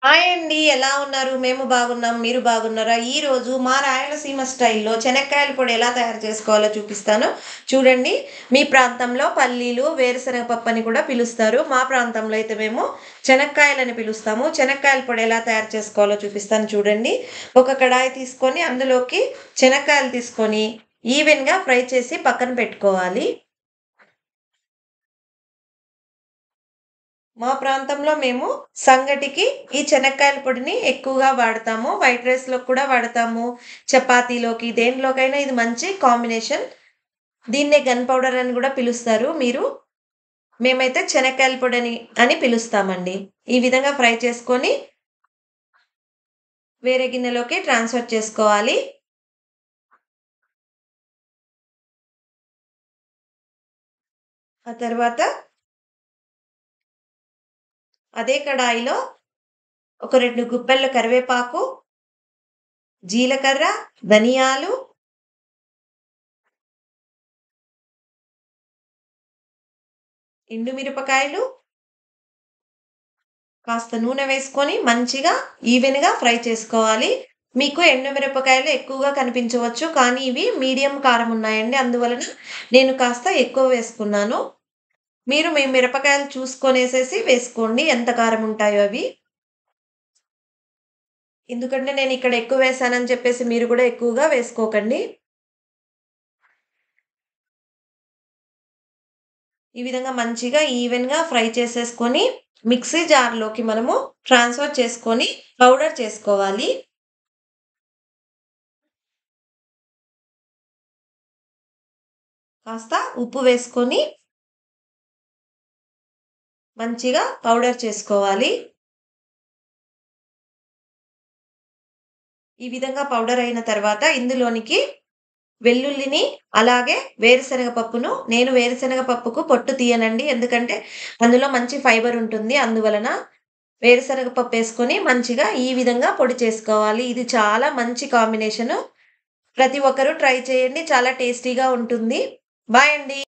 Hi అండి. ఎలా ఉన్నారు? మేము బాగున్నాం. మీరు బాగున్నారా? ఈరోజు మా రాయలసీమ స్టైల్‌లో చెనక్కాయల పొడి ఎలా తయారు చేసుకోవాలో చూపిస్తాను. చూడండి. మీ ప్రాంతంలో పల్లీలు, వేరుశనగ పప్పు అని కూడా పిలుస్తారు. మా ప్రాంతంలో అయితే మేము చెనక్కాయలని పిలుస్తాము. చెనక్కాయల పొడి ఎలా తయారు చేసుకోవాలో చూపిస్తాను చూడండి. ఒక కడాయి తీసుకొని అందులోకి చెనక్కాయలు తీసుకొని ఈవెన్‌గా ఫ్రై చేసి పక్కన పెట్టుకోవాలి. మా ప్రాంతంలో మేము సంగటికి ఈ చెనక్కాయల పొడిని ఎక్కువగా వాడతాము. వైట్ రైస్‌లోకి కూడా వాడతాము. చపాతీలోకి దేనిలోకైనా ఇది మంచి కాంబినేషన్. దీన్నే గన్ పౌడర్ అని కూడా పిలుస్తారు మీరు. మేమైతే చెనక్కాయల పొడని అని పిలుస్తామండి. ఈ విధంగా ఫ్రై చేసుకొని వేరే గిన్నెలోకి ట్రాన్స్‌ఫర్ చేసుకోవాలి. ఆ తర్వాత అదే కడాయిలో ఒక 2 గుప్పెళ్ళ కరివేపాకు, జీలకర్ర, ధనియాలు ఎండుమిరపకాయలు కాస్త నూనె వేసుకొని మంచిగా ఈవెన్‌గా ఫ్రై చేసుకోవాలి. మీకు ఎండుమిరపకాయలు ఎక్కువగా కనిపించవచ్చు. కానీ ఇవి మీడియం కారం ఉన్నాయండి. అందువలన నేను కాస్త ఎక్కువ వేసుకున్నాను. మీరు మీ మిరపకాయలు చూసుకొనేసేసి వేసుకోండి ఎంత కారం ఉంటాయో అవి. ఎందుకంటే నేను ఇక్కడ ఎక్కువ వేశానని చెప్పేసి మీరు కూడా ఎక్కువగా వేసుకోకండి. ఈ విధంగా మంచిగా ఈవెన్‌గా ఫ్రై చేసేసుకొని మిక్సీ జార్‌లోకి మనము ట్రాన్స్‌ఫర్ చేసుకొని పౌడర్ చేసుకోవాలి. కాస్త ఉప్పు వేసుకొని మంచిగా పౌడర్ చేసుకోవాలి. ఈ విధంగా పౌడర్ అయిన తర్వాత ఇందులోనికి వెల్లుల్లిని, అలాగే వేరుశనగ పప్పును నేను వేరుశనగ పప్పుకు పొట్టు తీయనండి. ఎందుకంటే అందులో మంచి ఫైబర్ ఉంటుంది. అందువలన వేరుశనగ పప్పు ఏసుకొని మంచిగా ఈ విధంగా పొడి చేసుకోవాలి. ఇది చాలా మంచి కాంబినేషను. ప్రతి ఒక్కరూ ట్రై చేయండి. చాలా టేస్టీగా ఉంటుంది. బాయ్ అండి.